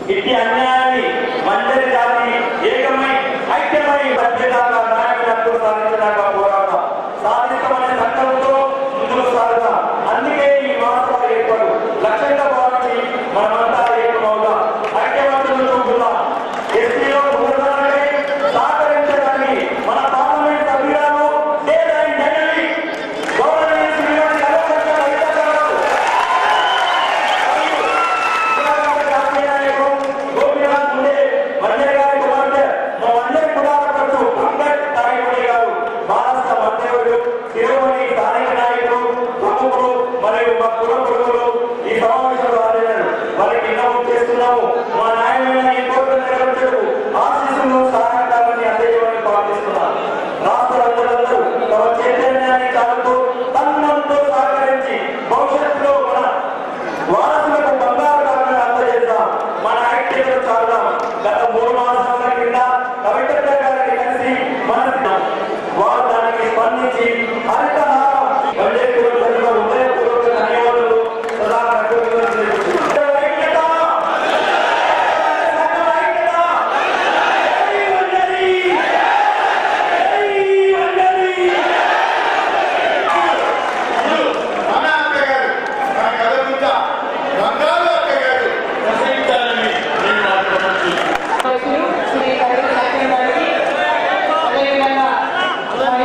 ఇట్టి అన్యాయాన్ని మందరి జాతి ఏకమై ఐక్యమై మధ్యదాకా నాయకులకు సాధించడాక పోరాటం సాధించమనే సంకల్పంతో ముందుకు సాగుతాం అందుకే ఈ మహోత్సవ ఏర్పాటు లక్ష్యంగా భావించి మనమంతా ఏకమవుదాం ఐక్యవంతులు చూపుదాం ఎస్పీలో ముందుగానే సహకరించడానికి మన పార్లమెంట్ సభ్యులను స్టేట్ అండ్ జనరల్ గౌరవనీయ శ్రీమతి కల్పన కవిత గారు రాష్ట్రాలందరూ తమ చైతన్యాన్ని చాలుతూ తన్నంతో సహకరించి భవిష్యత్తులో మన వారసులకు బంగారు కాకుండా అందజేద్దాం మన ఐక్యతను చాలుదాం గత మూడు మాసాల కింద కవిత గారిని కలిసి మన వారు దానికి స్పందించి హరితహారం గంజేపూర్ తరఫున హృదయపూర్వక ధన్యవాదాలు సదా ప్రకృతి ఐక్యత సంఘం ఐక్యత జై వంజరి! జై వంజరి! మన అక్కగారు మన కథ బిడ్డ బంగారు అక్కగారు ప్రసంగించాలని నేను మాట్లాడుతున్నాను అధ్యక్షులు శ్రీ కవిత సత్యం గారికి అదేవిధంగా మరి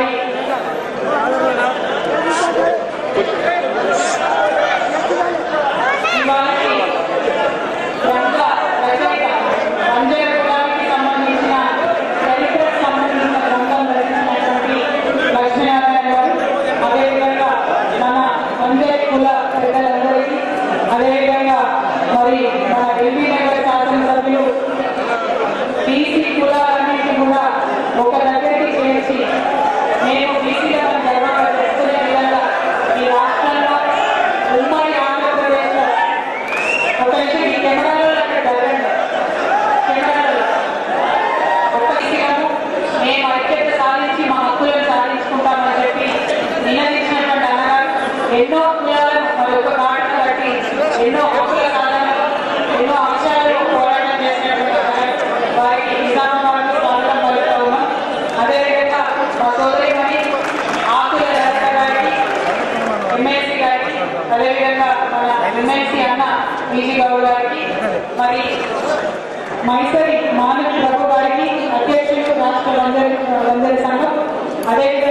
ఇవాళకి ప్రముఖ రచయిత సంజయ్ కులానికి సంబంధించిన చరిత్రకు సంబంధించిన గ్రంథం రచించినటువంటి లక్ష్మీనారాయణ గారు అదేవిధంగా మన సంజయ్ కుల పెద్దలందరికీ అదేవిధంగా మరి మన ఎల్బీ నగర్ శాసనసభ్యులు బీసీ కులాలన్నింటినీ కూడా ఒక దగ్గరికి చేర్చి మేము బీసీలను గర్వంగా చెప్పుకునే విధంగా ఈ రాష్ట్రంలో ఉమ్మడి ఆంధ్రప్రదేశ్లో ఒక నిమిషం ఈ కెమెరాలో అక్కడ జరగండి కెమెరాలో ఒక విషయము మేము ఐక్యత సాధించి మా హక్కులను సాధించుకుంటామని చెప్పి నినదించినటువంటి అన్నగారు ఎన్నో కులాలను మరి ఒక కారణం బట్టి ఎన్నో హక్కుల సాధనలో ఎన్నో అంశాలు పోరాటం చేసినటువంటి అన్నగారు వారికి నిజామాబాద్ స్వాగతం పలుకుతూ ఉన్నాం అదేవిధంగా మా సోదరిమణి ఆకుల లలిత గారికి ఎమ్మెల్సీ గారికి అదేవిధంగా మన ఎమ్మెల్సీ అన్న విజీ గౌడ్ గారికి మరి మైసరి మానవ ప్రభు గారికి అధ్యక్షులు రాష్ట్ర వందరి వందరి సంఘం అదేవిధంగా